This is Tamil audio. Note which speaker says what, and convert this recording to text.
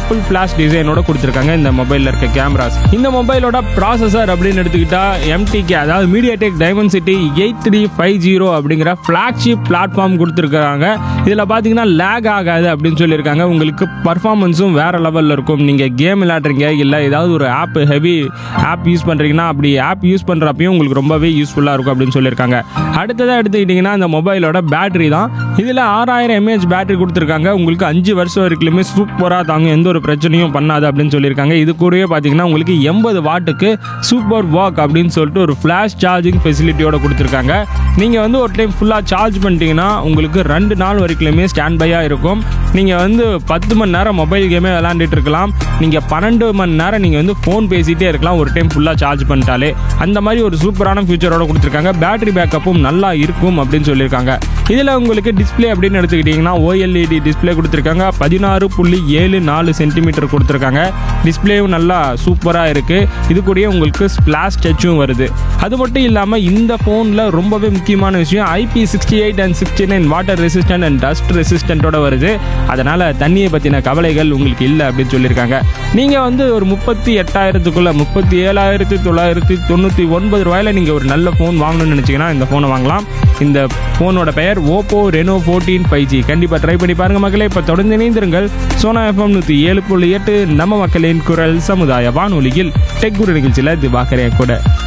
Speaker 1: ட்ரிபிள் ஃபிளாஷ் டிசைனோட கொடுத்துருக்காங்க இந்த மொபைலில் இருக்க கேமராஸ் இந்த மொபைலோட ப்ராசஸர் அப்படின்னு எடுத்துக்கிட்டா எம்டிகே அதாவது MediaTek Dimensity eight three five zero அப்படிங்கிற ஃப்ளாக்ஷிப் பிளாட்ஃபார்ம் கொடுத்துருக்காங்க இதில் பார்த்தீங்கன்னா லேக் ஆகாது அப்படின்னு சொல்லியிருக்காங்க உங்களுக்கு பர்ஃபார்மன்ஸும் வேறு லெவலில் இருக்கும் நீங்கள் கேம் விளையாடுறீங்க இல்லை ஏதாவது ஒரு ஆப் ஹெவி ஆப் யூஸ் பண்ணுறீங்கன்னா அப்படி ஆப் யூஸ் பண்ணுறப்பையும் உங்களுக்கு ரொம்பவே யூஸ்ஃபுல்லாக இருக்கும் அப்படின்னு சொல்லியிருக்காங்க அடுத்ததாக எடுத்துக்கிட்டிங்கன்னா இந்த மொபைலோட பேட்டரி தான் இதில் ஆறாயிரம் எம்ஏஹெச் பேட்டரி கொடுத்துருக்காங்க உங்களுக்கு அஞ்சு வருஷம் வரைக்குமே சூப்பராக தாங்க எந்த ஒரு பிரச்சனையும் பண்ணாது அப்படின்னு சொல்லியிருக்காங்க இது கூடவே பார்த்தீங்கன்னா உங்களுக்கு எண்பது வாட்டுக்கு சூப்பர் வாக் அப்படின்னு சொல்லிட்டு ஒரு ஃப்ளாஷ் சார்ஜிங் ஃபெசிலிட்டியோட கொடுத்துருக்காங்க நீங்கள் வந்து ஒரு டைம் ஃபுல்லாக சார்ஜ் பண்ணிட்டீங்கன்னா உங்களுக்கு ரெண்டு நாள் வரைக்குமே ஸ்டாண்ட் பையாக இருக்கும் நீங்கள் வந்து பத்து மணி நேரம் மொபைல் கேமே விளாண்டுட்டு இருக்கலாம் நீங்கள் பன்னெண்டு மணி நேரம் நீங்கள் வந்து ஃபோன் பேசிகிட்டே இருக்கலாம் ஒரு டைம் ஃபுல்லாக சார்ஜ் பண்ணிட்டாலே அந்த மாதிரி ஒரு சூப்பரான ஃபியூச்சரோட கொடுத்துருக்காங்க பேட்டரி பேக்கப்பும் நல்லா இருக்கும் அப்படின்னு சொல்லியிருக்காங்க இதில் உங்களுக்கு டிஸ்ப்ளே அப்படின்னு எடுத்துக்கிட்டிங்கன்னா ஓஎல்இடி டிஸ்ப்ளே கொடுத்துருக்காங்க பதினாறு புள்ளி ஏழு நாலு சென்டிமீட்டர் கொடுத்துருக்காங்க டிஸ்ப்ளேவும் நல்லா சூப்பராக இருக்குது இது கூடயே உங்களுக்கு ஸ்பிளாஷ் டச்சும் வருது அது மட்டும் இல்லாமல் இந்த ஃபோனில் ரொம்பவே முக்கியமான விஷயம் IP sixty eight and sixty nine water resistant and dust ரெசிஸ்டண்ட்டோட வருது அதனால் தண்ணியை பற்றின கவலைகள் உங்களுக்கு இல்லை அப்படின்னு சொல்லியிருக்காங்க நீங்கள் வந்து ஒரு முப்பத்தி எட்டாயிரத்துக்குள்ளே முப்பத்தி ஏழாயிரத்தி தொள்ளாயிரத்தி தொண்ணூற்றி ஒன்பது ரூபாயில் நீங்கள் ஒரு நல்ல ஃபோன் வாங்கணும்னு நினச்சிங்கன்னா இந்த ஃபோனை வாங்கலாம் இந்த ஃபோனோட பெயர் Oppo Reno fourteen five G கண்டிப்பாக ட்ரை பண்ணி பாருங்கள் மக்களே இப்போ தொடர்ந்து இணைந்திருங்கள் சோனா எஃப்எம் நூற்றி ஏழு புள்ளி எட்டு நம்ம மக்களின் குரல் சமுதாய வானொலியில் டெக் குரு நிகழ்ச்சியில் திவாகரே கூட